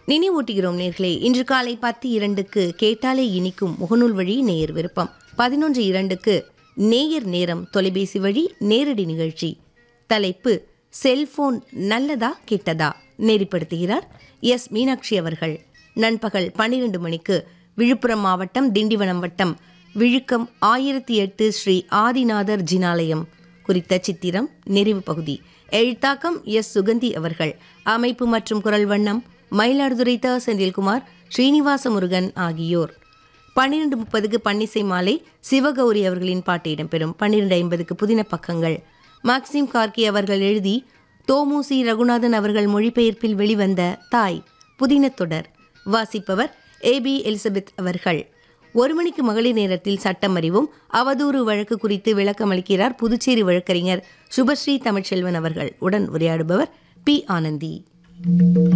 நினைவூட்டுகிறோம் நேர்களே இன்று காலை பத்து இரண்டுக்கு கேட்டாலே இனிக்கும் முகநூல் வழி நேயர் விருப்பம் பதினொன்று இரண்டுக்கு நேயர் நேரம் தொலைபேசி வழி நேரடி நிகழ்ச்சி தலைப்பு செல்போன் நல்லதா கெட்டதா நெறிப்படுத்துகிறார் எஸ் மீனாட்சி அவர்கள் நண்பகல் பன்னிரண்டு மணிக்கு விழுப்புரம் மாவட்டம் திண்டிவனம் வட்டம் விழுக்கம் ஆயிரத்தி எட்டு ஸ்ரீ ஆதிநாதர் ஜினாலயம் குறித்த சித்திரம் நிறைவு பகுதி எழுத்தாக்கம் எஸ் சுகந்தி அவர்கள் அமைப்பு மற்றும் குரல் வண்ணம் மயிலாடுதுறை த செந்தில்குமார் ஸ்ரீனிவாச முருகன் ஆகியோர் பன்னிரண்டு முப்பதுக்கு பன்னிசை மாலை சிவகௌரி அவர்களின் பாட்டு இடம்பெறும் பன்னிரண்டு ஐம்பதுக்கு புதின பக்கங்கள் மாக்சிம் கார்கி அவர்கள் எழுதி தோமுசி ரகுநாதன் அவர்கள் மொழிபெயர்ப்பில் வெளிவந்த தாய் புதின தொடர் வாசிப்பவர் ஏபி எலிசபெத் அவர்கள் ஒரு மணிக்கு மகளிர் நேரத்தில் சட்டம் அறிவும் அவதூறு வழக்கு குறித்து விளக்கமளிக்கிறார் புதுச்சேரி வழக்கறிஞர் சுபஸ்ரீ தமிழ்ச்செல்வன் அவர்கள் உடன் உரையாடுபவர் பி ஆனந்தி